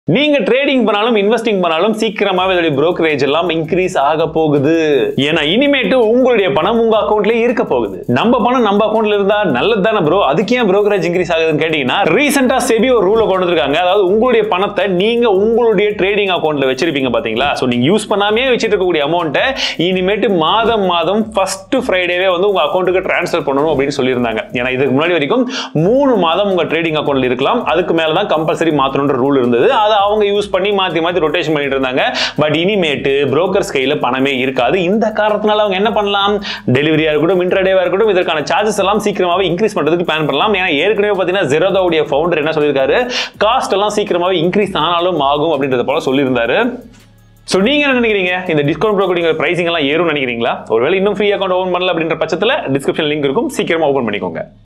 நீங்க ட்ரேடிங் பண்ணாலும் இன்வெஸ்டிங் பண்ணாலும் சீக்கிரமாவே இதோட brokerage எல்லாம் இன்க்ரீஸ் ஆக போகுது ஏன்னா இனிமேட்டு உங்களுடைய பணம் உங்க அக்கௌண்ட்லயே இருக்க போகுது நம்ம பணம் நம்ம அக்கௌண்ட்ல இருந்தா நல்லது தானே ப்ரோ அதுக்கு ஏன் brokerage இன்க்ரீஸ் ஆகுதுன்னு கேட்டீங்கன்னா ரீசெண்டா செபி ஒரு ரூல கொண்டு வந்திருக்காங்க அதாவது உங்களுடைய பணத்தை நீங்க உங்களுடைய ட்ரேடிங் அக்கௌண்ட்ல வச்சிருப்பீங்க பாத்தீங்களா சோ நீங்க யூஸ் பண்ணாமே வச்சிட்டு இருக்கக்கூடிய அமௌண்ட்டை இனிமேட்டு மாதம் மாதம் ஃபர்ஸ்ட் ஃப்ரைடேவே வந்து உங்க அக்கௌண்ட்டுக்கு ட்ரான்ஸ்ஃபர் பண்ணணும் அப்படின்னு சொல்லியிருந்தாங்க ஏன்னா இதுக்கு முன்னாடி வரைக்கும் மூணு மாதம் உங்க ட்ரேடிங் அக்கௌண்ட்ல இருக்கலாம் அதுக்கு மேல தான் கம்பல்சரி மாத்தணுன்ற ரூல் இருந்தது அதை அவங்க யூஸ் பண்ணி மாத்தி மாத்தி ரொட்டேஷன் பண்ணிட்டு இருந்தாங்க பட் இனிமேட்டு புரோக்கர்ஸ் கையில பணமே இருக்காது இந்த காரணத்தினால அவங்க என்ன பண்ணலாம் டெலிவரியா இருக்கட்டும் இன்டர்டேவா இருக்கட்டும் இதற்கான சார்ஜஸ் எல்லாம் சீக்கிரமாவே இன்க்ரீஸ் பண்றதுக்கு பிளான் பண்ணலாம் ஏன்னா ஏற்கனவே பாத்தீங்கன்னா ஜெரோதாவுடைய ஃபவுண்டர் என்ன சொல்லியிருக்காரு காஸ்ட் எல்லாம் சீக்கிரமாவே இன்க்ரீஸ் ஆனாலும் ஆகும் அப்படின்றத போல சொல்லியிருந்தாரு ஸோ நீங்க என்ன நினைக்கிறீங்க இந்த டிஸ்கவுண்ட் ப்ரோக்கரிங் பிரைசிங் எல்லாம் ஏறும் நினைக்கிறீங்களா ஒருவேளை இன்னும் ஃப்ரீ அக்கௌண்ட் ஓபன் பண்ணல அப்படின்ற பட்சத்தில் டிஸ்கிரிப்ஷன் லிங்க் இருக்கும் சீக்கிரமா ஓபன் பண்ணிக்கோங்க